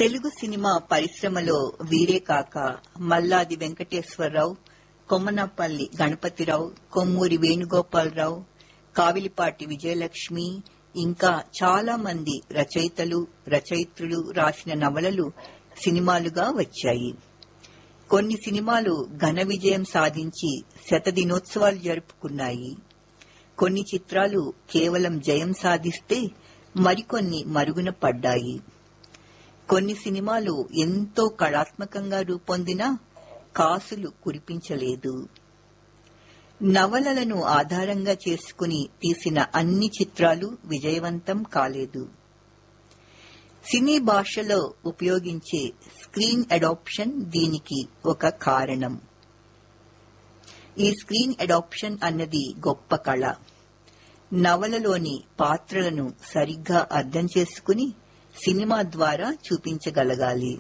Telugu cinema పరిశ్రమలో వీరే కాక మల్లాది వెంకటేశ్వరరావు కొమ్మనపల్లి గణపతిరావు కొమ్మూరి వేణుగోపాలరావు కావిలిపాటి విజయలక్ష్మి ఇంకా చాలా మంది రచయితలు రచయిత్రులు రాసిన నవలలు సినిమాలుగా వచ్చాయి కొన్ని సినిమాలు ఘన విజయం సాధించి శతదినోత్సవాలు జరుపుకున్నాయి కొన్ని చిత్రాలు కేవలం జయం సాధిస్తే మరికొన్ని మరుగున పడ్డాయి కొన్ని సినిమాలు ఎంతో కళాత్మకంగా రూపొందినా కాసులు కురిపించలేదు నవలలను ఆధారంగా చేసుకుని తీసిన అన్ని చిత్రాలు విజయవంతం కాలేదు సినీ భాషలో ఉపయోగించే స్క్రీన్ అడాప్షన్ దీనికి ఒక కారణం ఈ స్క్రీన్ అడాప్షన్ అన్నది గొప్ప కళ నవలలోని పాత్రలను సరిగ్గా అర్థం చేసుకుని సినిమా ద్వారా చూపించగలగాలి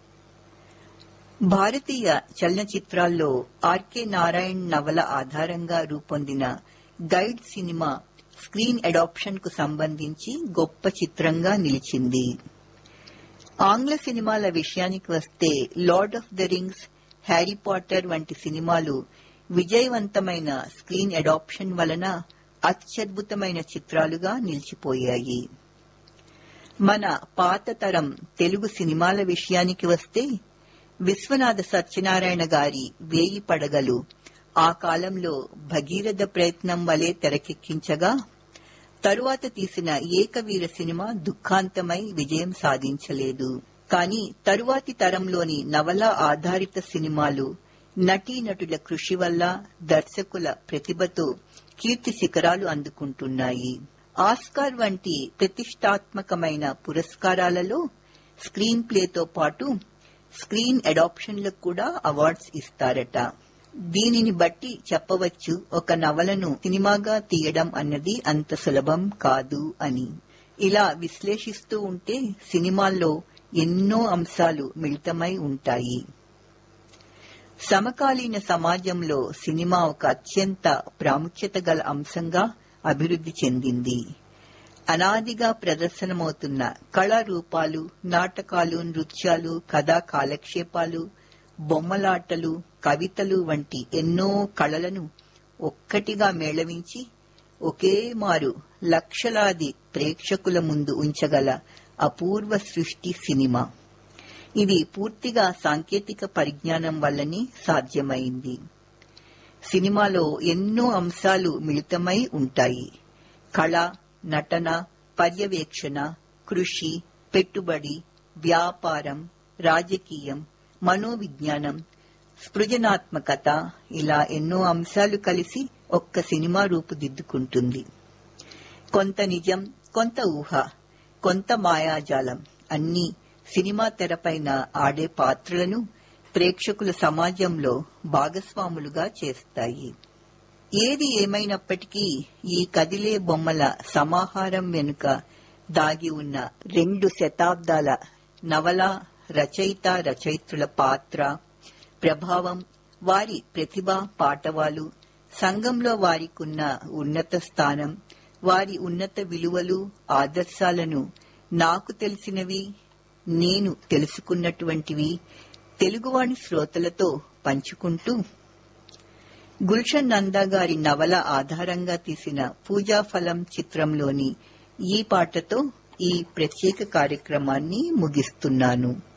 భారతీయ చలనచిత్రాల్లో ఆర్కే నారాయణ్ నవల ఆధారంగా రూపొందిన గైడ్ సినిమా స్క్రీన్ అడాప్షన్ కు సంబంధించి గొప్ప చిత్రంగా నిలిచింది ఆంగ్ల సినిమాల విషయానికి వస్తే Lord of the Rings Harry Potter వంటి సినిమాలు విజయవంతమైన స్క్రీన్ అడాప్షన్ వలన అత్యద్భుతమైన చిత్రాలుగా నిలిచిపోయాయి మన పాత తరం తెలుగు సినిమాల విషయానికి వస్తే విశ్వనాథ సత్యనారాయణ గారి వేయి పడగలు ఆ కాలంలో భగీరథ ప్రయత్నం వలె తెరకెక్కించగా తరువాత తీసిన ఏకవీర సినిమా దుఃఖాంతమై విజయం సాధించలేదు కానీ తరువాతి తరంలోని నవల ఆధారిత సినిమాలు నటీనటుల కృషి వల్ల దర్శకుల ప్రతిభతో కీర్తి శిఖరాలు అందుకుంటున్నాయి ఆస్కార్ వంటి ప్రతిష్టాత్మకమైన పురస్కారాలలో స్క్రీన్ ప్లేతో పాటు స్క్రీన్ అడాప్షన్లకు కూడా అవార్డ్స్ ఇస్తారట దీనిని బట్టి చెప్పవచ్చు ఒక నవలను సినిమాగా తీయడం అన్నది అంత సులభం కాదు అని ఇలా విశ్లేషిస్తూ ఉంటే సినిమాల్లో ఎన్నో అంశాలు మిళితమై ఉంటాయి సమకాలీన సమాజంలో సినిమా ఒక అత్యంత ప్రాముఖ్యత గల అంశంగా అభివృద్ధి చెందింది అనాదిగా ప్రదర్శనమవుతున్న కళారూపాలు నాటకాలు నృత్యాలు కథా కాలక్షేపాలు బొమ్మలాటలు కవితలు వంటి ఎన్నో కళలను ఒక్కటిగా మేళవించి ఒకే మారు లక్షలాది ప్రేక్షకుల ముందు ఉంచగల అపూర్వ సృష్టి సినిమా ఇది పూర్తిగా సాంకేతిక పరిజ్ఞానం వల్లనే సాధ్యమైంది సినిమాలో ఎన్నో అంశాలు మిళితమై ఉంటాయి కళ నటన పర్యవేక్షణ కృషి పెట్టుబడి వ్యాపారం రాజకీయం మనోవిజ్ఞానం సృజనాత్మకత ఇలా ఎన్నో అంశాలు కలిసి ఒక్క సినిమా రూపుదిద్దుకుంటుంది కొంత నిజం కొంత ఊహ కొంత మాయాజాలం అన్నీ సినిమా తెరపైన ఆడే పాత్రలను ప్రేక్షకుల సమాజంలో భాగస్వాములుగా చేస్తాయి ఏది ఏమైనప్పటికీ ఈ కదిలే బొమ్మల సమాహారం వెనుక దాగి ఉన్న రెండు శతాబ్దాల నవల రచయిత రచయిత్రుల పాత్ర ప్రభావం వారి ప్రతిభ పాటవాలు సంఘంలో వారికున్న ఉన్నత స్థానం వారి ఉన్నత విలువలు ఆదర్శాలను నాకు తెలిసినవి నేను తెలుసుకున్నటువంటివి తెలుగువాణి శ్రోతలతో పంచుకుంటూ గుల్షన్ నందా గారి నవల ఆధారంగా తీసిన పూజాఫలం చిత్రంలోని ఈ పాటతో ఈ ప్రత్యేక కార్యక్రమాన్ని ముగిస్తున్నాను